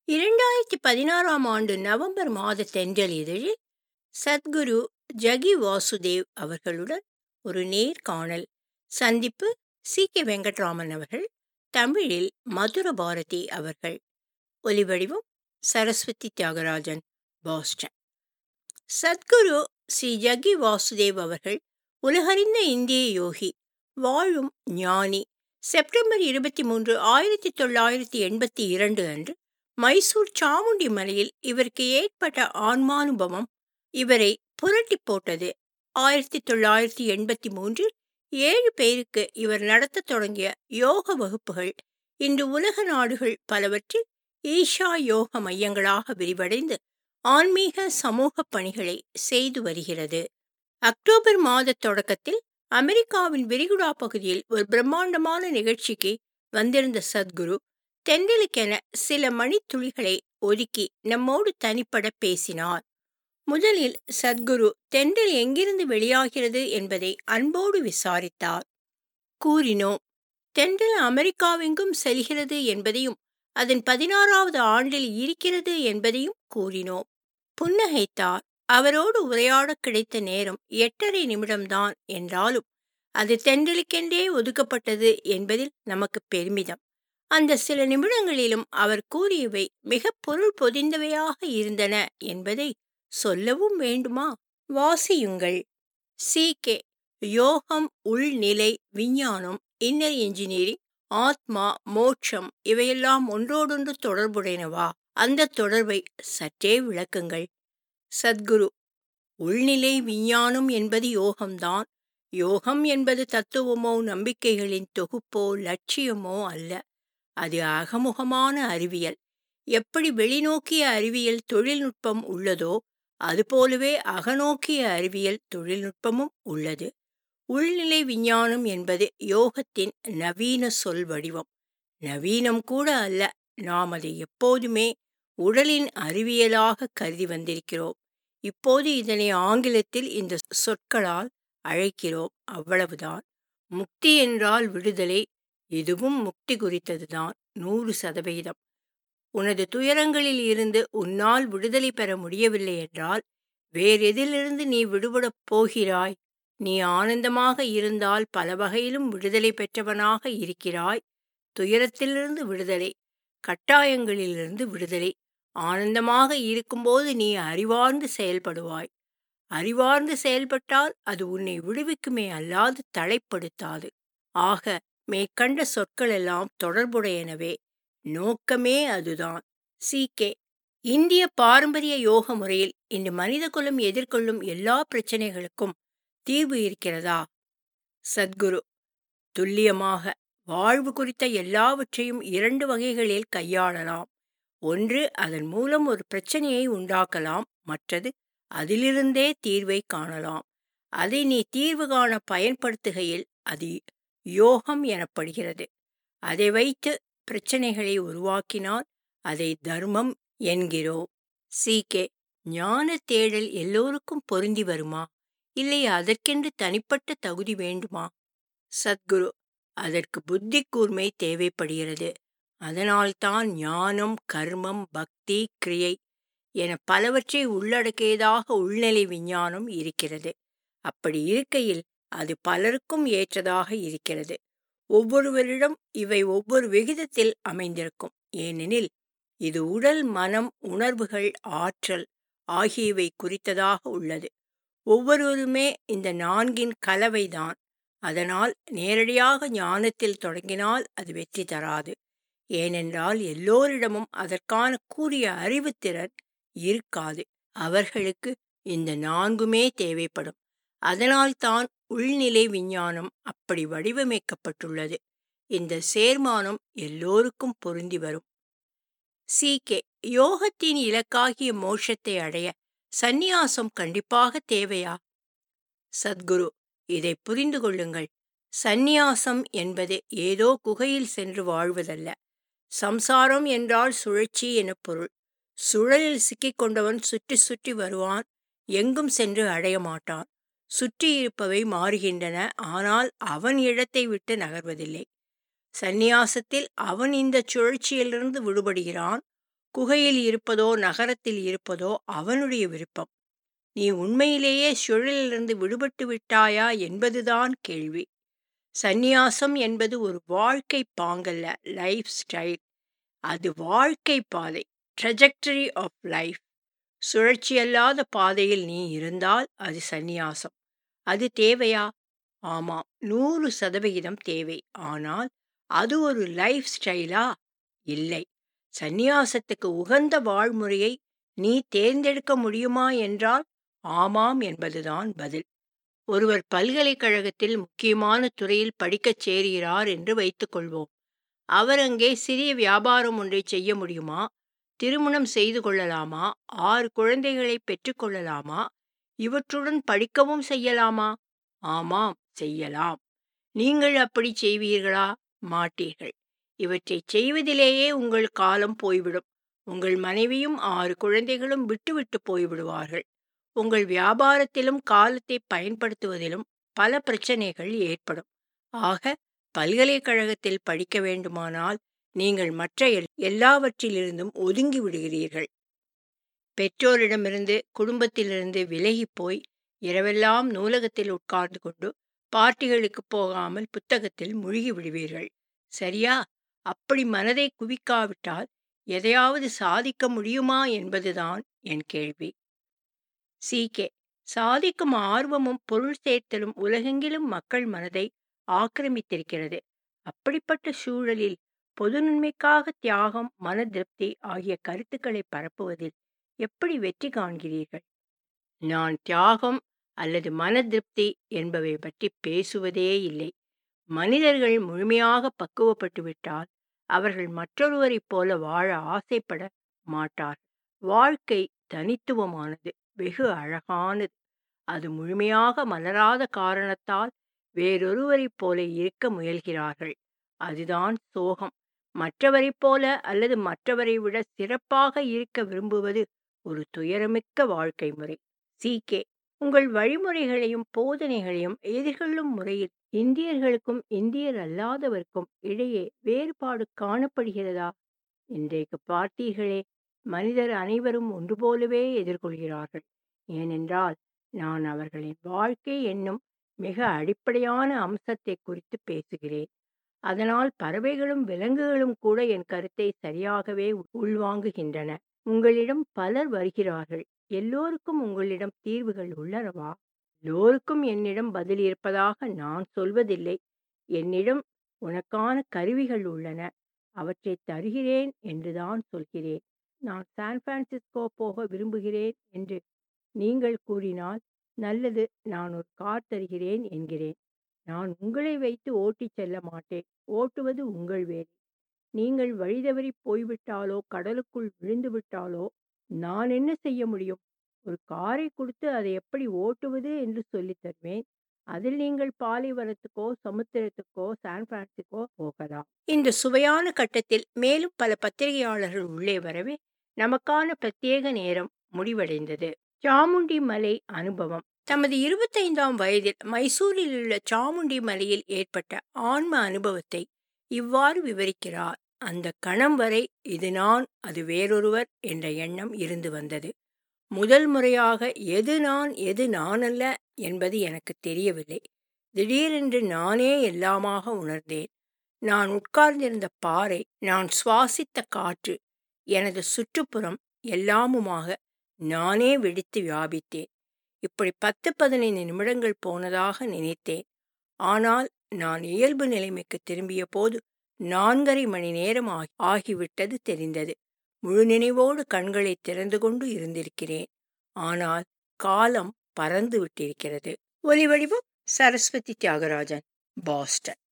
இரண்டாயிரத்தி பதினாறாம் ஆண்டு நவம்பர் மாத தென்றல் இதழில் சத்குரு ஜகி வாசுதேவ் அவர்களுடன் ஒரு நேர்காணல் சந்திப்பு சி கே வெங்கட்ராமன் அவர்கள் தமிழில் மதுர பாரதி அவர்கள் ஒலிவடிவம் சரஸ்வதி தியாகராஜன் பாஸ்டன் சத்குரு ஸ்ரீ ஜக்கி வாசுதேவ் அவர்கள் உலகறிந்த இந்திய யோகி வாழும் ஞானி செப்டம்பர் இருபத்தி மூன்று ஆயிரத்தி தொள்ளாயிரத்தி எண்பத்தி இரண்டு அன்று மைசூர் சாமுண்டி மலையில் இவருக்கு ஏற்பட்ட ஆன்மானுபவம் இவரை புரட்டி போட்டது ஆயிரத்தி தொள்ளாயிரத்தி எண்பத்தி மூன்றில் ஏழு பேருக்கு இவர் நடத்த தொடங்கிய யோக வகுப்புகள் இன்று உலக நாடுகள் பலவற்றில் ஈஷா யோக மையங்களாக விரிவடைந்து ஆன்மீக சமூக பணிகளை செய்து வருகிறது அக்டோபர் மாத தொடக்கத்தில் அமெரிக்காவின் விரிகுடா பகுதியில் ஒரு பிரம்மாண்டமான நிகழ்ச்சிக்கு வந்திருந்த சத்குரு தென்றலுக்கென சில மணித்துளிகளை ஒதுக்கி நம்மோடு தனிப்பட பேசினார் முதலில் சத்குரு தென்றல் எங்கிருந்து வெளியாகிறது என்பதை அன்போடு விசாரித்தார் கூறினோம் தென்றல் அமெரிக்காவெங்கும் செல்கிறது என்பதையும் அதன் பதினாறாவது ஆண்டில் இருக்கிறது என்பதையும் கூறினோம் புன்னகைத்தார் அவரோடு உரையாட கிடைத்த நேரம் எட்டரை நிமிடம்தான் என்றாலும் அது தென்றலுக்கென்றே ஒதுக்கப்பட்டது என்பதில் நமக்கு பெருமிதம் அந்த சில நிமிடங்களிலும் அவர் கூறியவை மிக பொருள் பொதிந்தவையாக இருந்தன என்பதை சொல்லவும் வேண்டுமா வாசியுங்கள் சி கே யோகம் உள்நிலை விஞ்ஞானம் இன்னர் இன்ஜினியரிங் ஆத்மா மோட்சம் இவையெல்லாம் ஒன்றோடொன்று தொடர்புடையனவா அந்த தொடர்பை சற்றே விளக்குங்கள் சத்குரு உள்நிலை விஞ்ஞானம் என்பது யோகம்தான் யோகம் என்பது தத்துவமோ நம்பிக்கைகளின் தொகுப்போ லட்சியமோ அல்ல அது அகமுகமான அறிவியல் எப்படி வெளிநோக்கிய அறிவியல் தொழில்நுட்பம் உள்ளதோ அதுபோலவே அகநோக்கிய அறிவியல் தொழில்நுட்பமும் உள்ளது உள்நிலை விஞ்ஞானம் என்பது யோகத்தின் நவீன சொல் வடிவம் நவீனம் கூட அல்ல நாம் அதை எப்போதுமே உடலின் அறிவியலாக கருதி வந்திருக்கிறோம் இப்போது இதனை ஆங்கிலத்தில் இந்த சொற்களால் அழைக்கிறோம் அவ்வளவுதான் முக்தி என்றால் விடுதலை இதுவும் முக்தி குறித்ததுதான் நூறு சதவிகிதம் உனது துயரங்களில் இருந்து உன்னால் விடுதலை பெற முடியவில்லை என்றால் வேறெதிலிருந்து நீ விடுபடப் போகிறாய் நீ ஆனந்தமாக இருந்தால் பல வகையிலும் விடுதலை பெற்றவனாக இருக்கிறாய் துயரத்திலிருந்து விடுதலை கட்டாயங்களிலிருந்து விடுதலை ஆனந்தமாக இருக்கும்போது நீ அறிவார்ந்து செயல்படுவாய் அறிவார்ந்து செயல்பட்டால் அது உன்னை விடுவிக்குமே அல்லாது தடைப்படுத்தாது ஆக மேற்கண்ட சொற்களெல்லாம் தொடர்புடையனவே நோக்கமே அதுதான் சி கே இந்திய பாரம்பரிய யோக முறையில் இன்று மனிதகுலம் எதிர்கொள்ளும் எல்லா பிரச்சனைகளுக்கும் தீர்வு இருக்கிறதா சத்குரு துல்லியமாக வாழ்வு குறித்த எல்லாவற்றையும் இரண்டு வகைகளில் கையாளலாம் ஒன்று அதன் மூலம் ஒரு பிரச்சனையை உண்டாக்கலாம் மற்றது அதிலிருந்தே தீர்வை காணலாம் அதை நீ தீர்வு காண பயன்படுத்துகையில் அது யோகம் எனப்படுகிறது அதை வைத்து பிரச்சனைகளை உருவாக்கினால் அதை தர்மம் என்கிறோம் சி கே ஞான தேடல் எல்லோருக்கும் பொருந்தி வருமா இல்லை அதற்கென்று தனிப்பட்ட தகுதி வேண்டுமா சத்குரு அதற்கு புத்தி கூர்மை தேவைப்படுகிறது அதனால்தான் ஞானம் கர்மம் பக்தி கிரியை என பலவற்றை உள்ளடக்கியதாக உள்நிலை விஞ்ஞானம் இருக்கிறது அப்படி இருக்கையில் அது பலருக்கும் ஏற்றதாக இருக்கிறது ஒவ்வொருவரிடம் இவை ஒவ்வொரு விகிதத்தில் அமைந்திருக்கும் ஏனெனில் இது உடல் மனம் உணர்வுகள் ஆற்றல் ஆகியவை குறித்ததாக உள்ளது ஒவ்வொருவருமே இந்த நான்கின் கலவைதான் அதனால் நேரடியாக ஞானத்தில் தொடங்கினால் அது வெற்றி தராது ஏனென்றால் எல்லோரிடமும் அதற்கான கூறிய அறிவுத்திறன் இருக்காது அவர்களுக்கு இந்த நான்குமே தேவைப்படும் அதனால்தான் உள்நிலை விஞ்ஞானம் அப்படி வடிவமைக்கப்பட்டுள்ளது இந்த சேர்மானம் எல்லோருக்கும் பொருந்தி வரும் சி கே யோகத்தின் இலக்காகிய மோட்சத்தை அடைய சந்நியாசம் கண்டிப்பாக தேவையா சத்குரு இதை புரிந்து கொள்ளுங்கள் சந்நியாசம் என்பது ஏதோ குகையில் சென்று வாழ்வதல்ல சம்சாரம் என்றால் சுழற்சி என பொருள் சுழலில் சிக்கிக்கொண்டவன் சுற்றி சுற்றி வருவான் எங்கும் சென்று அடைய மாட்டான் சுற்றியிருப்பவை மாறுகின்றன ஆனால் அவன் இடத்தை விட்டு நகர்வதில்லை சந்நியாசத்தில் அவன் இந்த சுழற்சியிலிருந்து விடுபடுகிறான் குகையில் இருப்பதோ நகரத்தில் இருப்பதோ அவனுடைய விருப்பம் நீ உண்மையிலேயே சுழலிலிருந்து விடுபட்டு விட்டாயா என்பதுதான் கேள்வி சந்நியாசம் என்பது ஒரு வாழ்க்கை பாங்கல்ல லைஃப் ஸ்டைல் அது வாழ்க்கை பாதை ட்ரெஜெக்டரி ஆஃப் லைஃப் சுழற்சியல்லாத பாதையில் நீ இருந்தால் அது சந்நியாசம் அது தேவையா ஆமாம் நூறு சதவிகிதம் தேவை ஆனால் அது ஒரு லைஃப் ஸ்டைலா இல்லை சந்நியாசத்துக்கு உகந்த வாழ்முறையை நீ தேர்ந்தெடுக்க முடியுமா என்றால் ஆமாம் என்பதுதான் பதில் ஒருவர் பல்கலைக்கழகத்தில் முக்கியமான துறையில் படிக்கச் சேருகிறார் என்று வைத்துக்கொள்வோம் அவர் அங்கே சிறிய வியாபாரம் ஒன்றை செய்ய முடியுமா திருமணம் செய்து கொள்ளலாமா ஆறு குழந்தைகளை பெற்றுக்கொள்ளலாமா இவற்றுடன் படிக்கவும் செய்யலாமா ஆமாம் செய்யலாம் நீங்கள் அப்படி செய்வீர்களா மாட்டீர்கள் இவற்றை செய்வதிலேயே உங்கள் காலம் போய்விடும் உங்கள் மனைவியும் ஆறு குழந்தைகளும் விட்டுவிட்டு போய்விடுவார்கள் உங்கள் வியாபாரத்திலும் காலத்தை பயன்படுத்துவதிலும் பல பிரச்சனைகள் ஏற்படும் ஆக பல்கலைக்கழகத்தில் படிக்க வேண்டுமானால் நீங்கள் மற்ற எல்லாவற்றிலிருந்தும் ஒதுங்கி விடுகிறீர்கள் பெற்றோரிடமிருந்து குடும்பத்திலிருந்து விலகி போய் இரவெல்லாம் நூலகத்தில் உட்கார்ந்து கொண்டு பார்ட்டிகளுக்கு போகாமல் புத்தகத்தில் முழுகி விடுவீர்கள் சரியா அப்படி மனதை குவிக்காவிட்டால் எதையாவது சாதிக்க முடியுமா என்பதுதான் என் கேள்வி சி கே சாதிக்கும் ஆர்வமும் பொருள் சேர்த்தலும் உலகெங்கிலும் மக்கள் மனதை ஆக்கிரமித்திருக்கிறது அப்படிப்பட்ட சூழலில் பொது நன்மைக்காக தியாகம் மன திருப்தி ஆகிய கருத்துக்களை பரப்புவதில் எப்படி வெற்றி காண்கிறீர்கள் நான் தியாகம் அல்லது மன திருப்தி என்பவை பற்றி பேசுவதே இல்லை மனிதர்கள் முழுமையாக பக்குவப்பட்டு விட்டால் அவர்கள் மற்றொருவரைப் போல வாழ ஆசைப்பட மாட்டார் வாழ்க்கை தனித்துவமானது வெகு அழகானது அது முழுமையாக மலராத காரணத்தால் வேறொருவரைப் போல இருக்க முயல்கிறார்கள் அதுதான் சோகம் மற்றவரைப் போல அல்லது மற்றவரை விட சிறப்பாக இருக்க விரும்புவது ஒரு துயரமிக்க வாழ்க்கை முறை சி கே உங்கள் வழிமுறைகளையும் போதனைகளையும் எதிர்கொள்ளும் முறையில் இந்தியர்களுக்கும் இந்தியர் அல்லாதவருக்கும் இடையே வேறுபாடு காணப்படுகிறதா இன்றைக்கு பார்த்தீர்களே மனிதர் அனைவரும் ஒன்று போலவே எதிர்கொள்கிறார்கள் ஏனென்றால் நான் அவர்களின் வாழ்க்கை என்னும் மிக அடிப்படையான அம்சத்தை குறித்து பேசுகிறேன் அதனால் பறவைகளும் விலங்குகளும் கூட என் கருத்தை சரியாகவே உள்வாங்குகின்றன உங்களிடம் பலர் வருகிறார்கள் எல்லோருக்கும் உங்களிடம் தீர்வுகள் உள்ளனவா எல்லோருக்கும் என்னிடம் பதில் இருப்பதாக நான் சொல்வதில்லை என்னிடம் உனக்கான கருவிகள் உள்ளன அவற்றை தருகிறேன் என்றுதான் சொல்கிறேன் நான் சான் பிரான்சிஸ்கோ போக விரும்புகிறேன் என்று நீங்கள் கூறினால் நல்லது நான் ஒரு கார் தருகிறேன் என்கிறேன் நான் உங்களை வைத்து ஓட்டிச் செல்ல மாட்டேன் ஓட்டுவது உங்கள் வேலை நீங்கள் வழிதவறி போய்விட்டாலோ கடலுக்குள் விழுந்து விட்டாலோ நான் என்ன செய்ய முடியும் ஒரு காரை கொடுத்து அதை எப்படி ஓட்டுவது என்று சொல்லித் தருவேன் அதில் நீங்கள் பாலைவனத்துக்கோ சமுத்திரத்துக்கோ சான் பிரான்சிஸ்கோ போகலாம் இந்த சுவையான கட்டத்தில் மேலும் பல பத்திரிகையாளர்கள் உள்ளே வரவே நமக்கான பிரத்யேக நேரம் முடிவடைந்தது சாமுண்டி மலை அனுபவம் தமது இருபத்தைந்தாம் வயதில் மைசூரில் உள்ள சாமுண்டி மலையில் ஏற்பட்ட ஆன்ம அனுபவத்தை இவ்வாறு விவரிக்கிறார் அந்த கணம் வரை இது நான் அது வேறொருவர் என்ற எண்ணம் இருந்து வந்தது முதல் முறையாக எது நான் எது நானல்ல என்பது எனக்கு தெரியவில்லை திடீரென்று நானே எல்லாமாக உணர்ந்தேன் நான் உட்கார்ந்திருந்த பாறை நான் சுவாசித்த காற்று எனது சுற்றுப்புறம் எல்லாமுமாக நானே வெடித்து வியாபித்தேன் இப்படி பத்து பதினைந்து நிமிடங்கள் போனதாக நினைத்தேன் ஆனால் நான் இயல்பு நிலைமைக்கு திரும்பிய போது நான்கரை மணி நேரம் ஆகிவிட்டது தெரிந்தது முழு நினைவோடு கண்களை திறந்து கொண்டு இருந்திருக்கிறேன் ஆனால் காலம் பறந்து விட்டிருக்கிறது ஒலி வடிவம் சரஸ்வதி தியாகராஜன் பாஸ்டன்